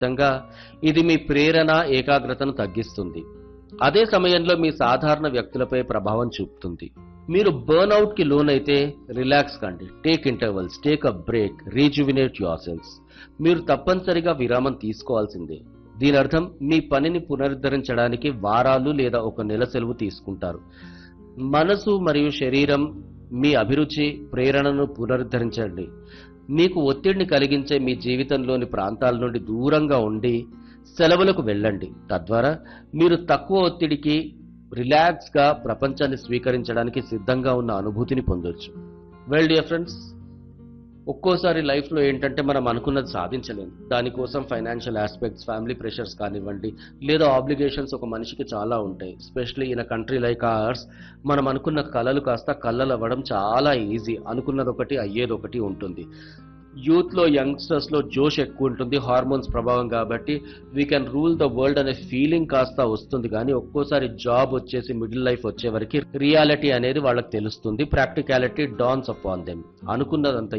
ఫలితంగా ఇది మీ ప్రేరణ ఏకాగ్రతను తగ్గిస్తుంది అదే సమయంలో మీ సాధారణ వ్యక్తులపై ప్రభావం చూపుతుంది మీరు బర్న్అవుట్ కి లోనైతే రిలాక్స్ కండి take intervals take a break rejuvenate your cells మీరు తప్పనిసరిగా విరామం తీసుకోవాల్సిందే దీని అర్థం మీ పనిని పునరుద్ధరించడానికి వారాలు లేదా ఒక నెల సెలవు తీసుకుంటారు మనసు మరియు శరీరం మీ అభిరుచి ప్రేరణను పునరుద్ధరించండి మీకు ఒత్తిడిని కలిగించే మీ జీవితంలోని ప్రాంతాల నుండి దూరంగా ఉండి సెలవులకు వెళ్ళండి తద్వారా మీరు తక్కువ ఒత్తిడికి రిలాక్స్ గా ప్రపంచాన్ని స్వీకరించడానికి సిద్ధంగా ఉన్న అనుభూతిని పొందొచ్చు వెల్ డియర్ ఫ్రెండ్స్ ఒక్కోసారి లైఫ్ లో ఏంటంటే మనం అనుకున్నది సాధించలేము దానికోసం ఫైనాన్షియల్ ఆస్పెక్ట్స్ ఫ్యామిలీ ప్రెషర్స్ కానివ్వండి లేదా ఆబ్లిగేషన్స్ ఒక మనిషికి చాలా ఉంటాయి especially in a country like ours మనం అనుకున్న కళలు కాస్త కళ్ళలు అవ్వడం చాలా ఈజీ అనుకున్నది ఒకటి అయ్యేది ఒకటి ఉంటుంది యూత్ లో యంగ్స్టర్స్ లో జోష్ ఎక్కువ ఉంటుంది హార్మోన్స్ ప్రభావం కాబట్టి we can rule the world అనే ఫీలింగ్ కాస్త వస్తుంది కానీ ఒక్కోసారి జాబ్ వచ్చేసి మిడిల్ లైఫ్ వచ్చే వరకు రియాలిటీ అనేది వాళ్ళకి తెలుస్తుంది ప్రాక్టికాలిటీ డాన్స్ అపాన్ దెమ్ అనుకున్నదంతా